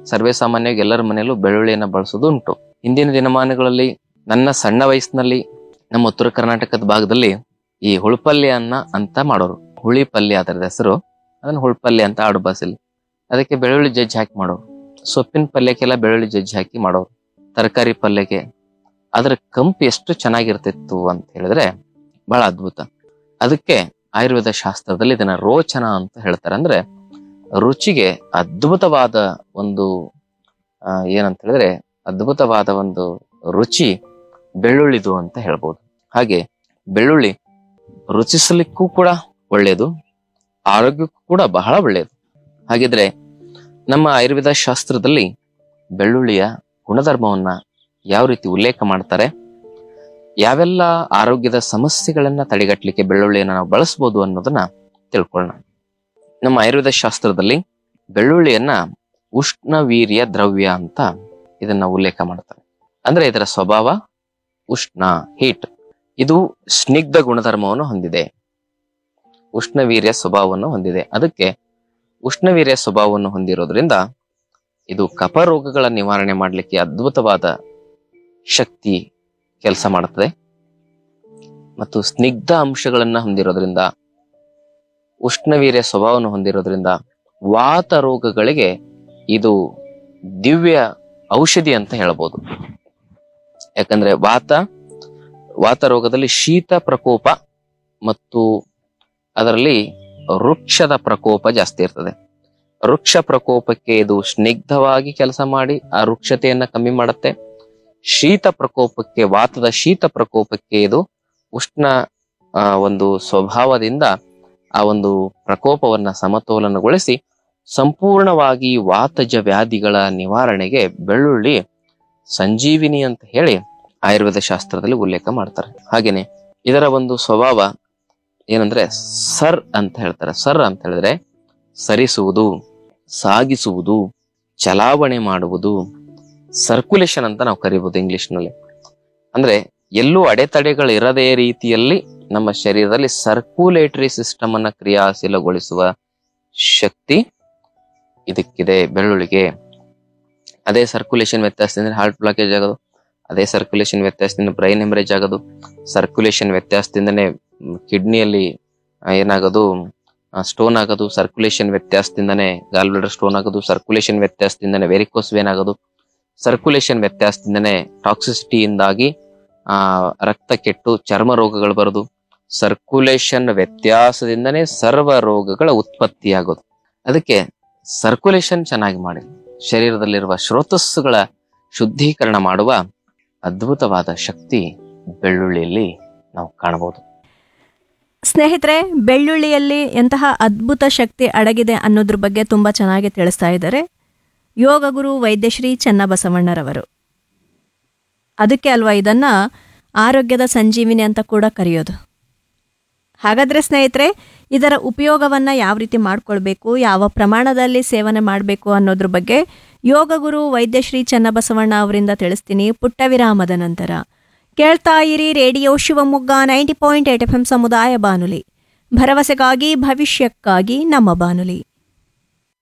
ಸರ್ವೇ ಸಾಮಾನ್ಯವಾಗಿ ಎಲ್ಲರ ಮನೆಯಲ್ಲೂ ಬೆಳ್ಳುಳ್ಳಿಯನ್ನ ಬಳಸೋದು ಉಂಟು ಹಿಂದಿನ ದಿನಮಾನಗಳಲ್ಲಿ ನನ್ನ ಸಣ್ಣ ವಯಸ್ಸಿನಲ್ಲಿ ನಮ್ಮ ಉತ್ತರ ಕರ್ನಾಟಕದ ಭಾಗದಲ್ಲಿ ಈ ಹುಳ್ಪಲ್ಯ ಅನ್ನ ಅಂತ ಮಾಡೋರು ಹುಳಿ ಪಲ್ಯ ಅದರದ ಹೆಸರು ಅದನ್ನ ಹುಳ್ಪಲ್ಯ ಅಂತ ಆಡು ಭಾಷೆಲಿ ಅದಕ್ಕೆ ಬೆಳ್ಳುಳ್ಳಿ ಜಜ್ಜಿ ಹಾಕಿ ಮಾಡೋರು ಸೊಪ್ಪಿನ ಪಲ್ಯಕ್ಕೆಲ್ಲ ಬೆಳ್ಳುಳ್ಳಿ ಜಜ್ಜಿ ಹಾಕಿ ಮಾಡೋರು ತರಕಾರಿ ಪಲ್ಯಕ್ಕೆ ಅದರ ಕಂಪು ಎಷ್ಟು ಚೆನ್ನಾಗಿರ್ತಿತ್ತು ಅಂತ ಹೇಳಿದ್ರೆ ಬಹಳ ಅದ್ಭುತ ಅದಕ್ಕೆ ಆಯುರ್ವೇದ ಶಾಸ್ತ್ರದಲ್ಲಿ ಇದನ್ನ ರೋಚನ ಅಂತ ಹೇಳ್ತಾರೆ ಅಂದ್ರೆ ರುಚಿಗೆ ಅದ್ಭುತವಾದ ಒಂದು ಆ, ಏನಂತ ಹೇಳಿದ್ರೆ ಅದ್ಭುತವಾದ ಒಂದು ರುಚಿ ಬೆಳ್ಳುಳ್ಳಿದು ಅಂತ ಹೇಳ್ಬೋದು ಹಾಗೆ ಬೆಳ್ಳುಳ್ಳಿ ರುಚಿಸಲಿಕ್ಕೂ ಕೂಡ ಒಳ್ಳೆಯದು ಆರೋಗ್ಯಕ್ಕೂ ಕೂಡ ಬಹಳ ಒಳ್ಳೆಯದು ಹಾಗಿದ್ರೆ ನಮ್ಮ ಆಯುರ್ವೇದ ಶಾಸ್ತ್ರದಲ್ಲಿ ಬೆಳ್ಳುಳ್ಳಿಯ ಗುಣಧರ್ಮವನ್ನ ಯಾವ ರೀತಿ ಉಲ್ಲೇಖ ಮಾಡ್ತಾರೆ ಯಾವೆಲ್ಲ ಆರೋಗ್ಯದ ಸಮಸ್ಯೆಗಳನ್ನ ತಡೆಗಟ್ಟಲಿಕ್ಕೆ ಬೆಳ್ಳುಳ್ಳಿಯನ್ನ ನಾವು ಬಳಸಬಹುದು ಅನ್ನೋದನ್ನ ತಿಳ್ಕೊಳ್ಳೋಣ ನಮ್ಮ ಆಯುರ್ವೇದ ಶಾಸ್ತ್ರದಲ್ಲಿ ಬೆಳ್ಳುಳ್ಳಿಯನ್ನ ಉಷ್ಣವೀರ್ಯ ದ್ರವ್ಯ ಅಂತ ಇದನ್ನ ಉಲ್ಲೇಖ ಮಾಡ್ತಾರೆ ಅಂದ್ರೆ ಇದರ ಸ್ವಭಾವ ಉಷ್ಣ ಹೀಟ್ ಇದು ಸ್ನಿಗ್ಧ ಗುಣಧರ್ಮವನ್ನು ಹೊಂದಿದೆ ಉಷ್ಣವೀರ್ಯ ಸ್ವಭಾವವನ್ನು ಹೊಂದಿದೆ ಅದಕ್ಕೆ ಉಷ್ಣವೀರ್ಯ ಸ್ವಭಾವವನ್ನು ಹೊಂದಿರೋದ್ರಿಂದ ಇದು ಕಫ ರೋಗಗಳ ನಿವಾರಣೆ ಮಾಡಲಿಕ್ಕೆ ಅದ್ಭುತವಾದ ಶಕ್ತಿ ಕೆಲಸ ಮಾಡುತ್ತದೆ ಮತ್ತು ಸ್ನಿಗ್ಧ ಅಂಶಗಳನ್ನ ಹೊಂದಿರೋದ್ರಿಂದ ಉಷ್ಣವೀರ್ಯ ಸ್ವಭಾವವನ್ನು ಹೊಂದಿರೋದ್ರಿಂದ ವಾತ ರೋಗಗಳಿಗೆ ಇದು ದಿವ್ಯ ಔಷಧಿ ಅಂತ ಹೇಳ್ಬೋದು ಯಾಕಂದ್ರೆ ವಾತ ವಾತ ರೋಗದಲ್ಲಿ ಶೀತ ಪ್ರಕೋಪ ಮತ್ತು ಅದರಲ್ಲಿ ವೃಕ್ಷದ ಪ್ರಕೋಪ ಜಾಸ್ತಿ ಇರ್ತದೆ ವೃಕ್ಷ ಪ್ರಕೋಪಕ್ಕೆ ಇದು ಸ್ನಿಗ್ಧವಾಗಿ ಕೆಲಸ ಮಾಡಿ ಆ ವೃಕ್ಷತೆಯನ್ನ ಕಮ್ಮಿ ಮಾಡುತ್ತೆ ಶೀತ ಪ್ರಕೋಪಕ್ಕೆ ವಾತದ ಶೀತ ಪ್ರಕೋಪಕ್ಕೆ ಇದು ಉಷ್ಣ ಆ, ಒಂದು ಸ್ವಭಾವದಿಂದ ಆ ಒಂದು ಪ್ರಕೋಪವನ್ನ ಸಮತೋಲನಗೊಳಿಸಿ ಸಂಪೂರ್ಣವಾಗಿ ವಾತಜ ವ್ಯಾಧಿಗಳ ನಿವಾರಣೆಗೆ ಬೆಳ್ಳುಳ್ಳಿ ಸಂಜೀವಿನಿ ಅಂತ ಹೇಳಿ ಆಯುರ್ವೇದ ಶಾಸ್ತ್ರದಲ್ಲಿ ಉಲ್ಲೇಖ ಮಾಡ್ತಾರೆ ಹಾಗೇನೆ ಇದರ ಒಂದು ಸ್ವಭಾವ ಏನಂದ್ರೆ ಸರ್ ಅಂತ ಹೇಳ್ತಾರೆ ಸರ್ ಅಂತ ಹೇಳಿದ್ರೆ ಸರಿಸುವುದು ಸಾಗಿಸುವುದು ಚಲಾವಣೆ ಮಾಡುವುದು ಸರ್ಕ್ಯುಲೇಷನ್ ಅಂತ ನಾವು ಕರಿಬಹುದು ಇಂಗ್ಲಿಷ್ ನಲ್ಲಿ ಅಂದ್ರೆ ಎಲ್ಲೂ ಅಡೆತಡೆಗಳು ಇರದೇ ರೀತಿಯಲ್ಲಿ ನಮ್ಮ ಶರೀರದಲ್ಲಿ ಸರ್ಕ್ಯುಲೇಟರಿ ಸಿಸ್ಟಮ್ ಅನ್ನ ಕ್ರಿಯಾಶೀಲಗೊಳಿಸುವ ಶಕ್ತಿ ಇದಕ್ಕಿದೆ ಬೆಳ್ಳುಳ್ಳಿಗೆ ಅದೇ ಸರ್ಕ್ಯುಲೇಷನ್ ವ್ಯತ್ಯಾಸದಿಂದ ಹಾರ್ಟ್ ಬ್ಲಾಕೇಜ್ ಆಗೋದು ಅದೇ ಸರ್ಕ್ಯುಲೇಷನ್ ವ್ಯತ್ಯಾಸದಿಂದ ಬ್ರೈನ್ ಹೆಮರೇಜ್ ಆಗೋದು ಸರ್ಕ್ಯುಲೇಷನ್ ವ್ಯತ್ಯಾಸದಿಂದನೇ ಕಿಡ್ನಿಯಲ್ಲಿ ಏನಾಗೋದು ಸ್ಟೋನ್ ಆಗೋದು ಸರ್ಕ್ಯುಲೇಷನ್ ವ್ಯತ್ಯಾಸದಿಂದನೇ ಗಾಲ್ ಬ್ಲಡರ್ ಸ್ಟೋನ್ ಆಗೋದು ಸರ್ಕ್ಯುಲೇಷನ್ ವ್ಯತ್ಯಾಸದಿಂದನೇ ವೆರಿಕೋಸ್ ವೇನ್ ಆಗೋದು ಸರ್ಕ್ಯುಲೇಷನ್ ವ್ಯತ್ಯಾಸದಿಂದನೇ ಟಾಕ್ಸಿಸಿಟಿಯಿಂದಾಗಿ ಆ ರಕ್ತ ಕೆಟ್ಟು ಚರ್ಮ ರೋಗಗಳು ಬರೋದು ಸರ್ಕ್ಯುಲೇಷನ್ ವ್ಯತ್ಯಾಸದಿಂದನೇ ಸರ್ವ ರೋಗಗಳ ಉತ್ಪತ್ತಿಯಾಗೋದು ಅದಕ್ಕೆ ಸರ್ಕ್ಯುಲೇಷನ್ ಚೆನ್ನಾಗಿ ಮಾಡಿ ಶರೀರದಲ್ಲಿರುವ ಸ್ರೋತಸ್ಸುಗಳ ಶುದ್ಧೀಕರಣ ಮಾಡುವ ಅದ್ಭುತವಾದ ಶಕ್ತಿ ಬೆಳ್ಳುಳ್ಳಿಯಲ್ಲಿ ನಾವು ಕಾಣಬಹುದು ಸ್ನೇಹಿತರೆ ಬೆಳ್ಳುಳ್ಳಿಯಲ್ಲಿ ಎಂತಹ ಅದ್ಭುತ ಶಕ್ತಿ ಅಡಗಿದೆ ಅನ್ನೋದ್ರ ಬಗ್ಗೆ ತುಂಬ ಚೆನ್ನಾಗಿ ತಿಳಿಸ್ತಾ ಇದ್ದಾರೆ ಯೋಗ ಗುರು ವೈದ್ಯಶ್ರೀ ಚನ್ನಬಸವಣ್ಣರವರು ಅದಕ್ಕೆ ಅಲ್ವಾ ಇದನ್ನ ಆರೋಗ್ಯದ ಸಂಜೀವಿನಿ ಅಂತ ಕೂಡ ಕರೆಯೋದು ಹಾಗಾದ್ರೆ ಸ್ನೇಹಿತರೆ ಇದರ ಉಪಯೋಗವನ್ನ ಯಾವ ರೀತಿ ಮಾಡ್ಕೊಳ್ಬೇಕು ಯಾವ ಪ್ರಮಾಣದಲ್ಲಿ ಸೇವನೆ ಮಾಡಬೇಕು ಅನ್ನೋದ್ರ ಬಗ್ಗೆ ಯೋಗ ಗುರು ವೈದ್ಯಶ್ರೀ ಚನ್ನಬಸವಣ್ಣ ಅವರಿಂದ ತಿಳಿಸ್ತೀನಿ ಪುಟ್ಟ ವಿರಾಮದ ನಂತರ ಕೇಳ್ತಾ ಇರಿ radio Shivamogga ninety point eight F M ಸಮುದಾಯ ಬಾನುಲಿ ಭರವಸೆಗಾಗಿ ಭವಿಷ್ಯಕ್ಕಾಗಿ ನಮ್ಮ ಬಾನುಲಿ